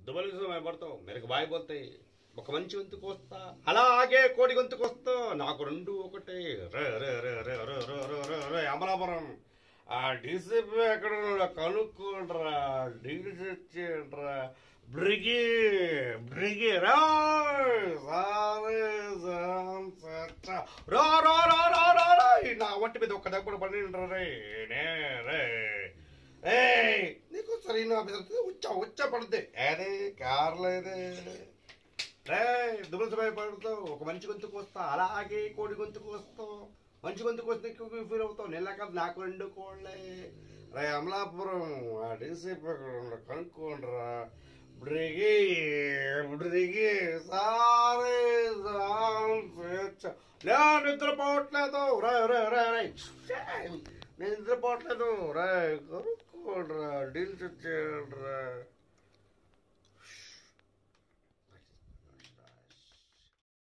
దుబలిసం భయపడతావు మెరుగు బాయ్ పోతాయి ఒక మంచి గొంతుకు వస్తా అలాగే కోడి గొంతుకు వస్తా నాకు రెండు ఒకటే రే రే రే రే రే రే రే రే రే అమలాపురం ఆ డీసీపీ ఎక్కడ ఉన్నాడో కనుక్కోండ్రా డీసీ వచ్చేయండ్రా బ్రిగి బ్రిగి రా సారే సాం సచ్చ. రా రా రా రా రా రా ఈ నా వంటి మీద ఒక్క దగ్గర పడిండ్రా రే నే రే ఏయ్ నీకు సరైన వచ్చా వచ్చా పడుద్ది ఏదే కార్లేదే రే దుబులు భయపడతావు ఒక మంచి గొంతుకు వస్తా అలాగే కోడి గొంతుకు వస్తావు మంచి గొంతుకు వస్తే ఎక్కువ ఫీల్ అవుతావు నెల కాదు నాకు రెండు కోళ్ళే రే అమలాపురం ఆ డీసీపీ కనుక్కోండిరా బ్రిగి బ్రిగి సారే సాం స్వేచ్ఛ లే నిద్రపోవట్లేదు రే రే రే రే నేను నిద్రపోవట్లేదు రే కనుక్కోండిరా డీల్స్ వచ్చేయండిరా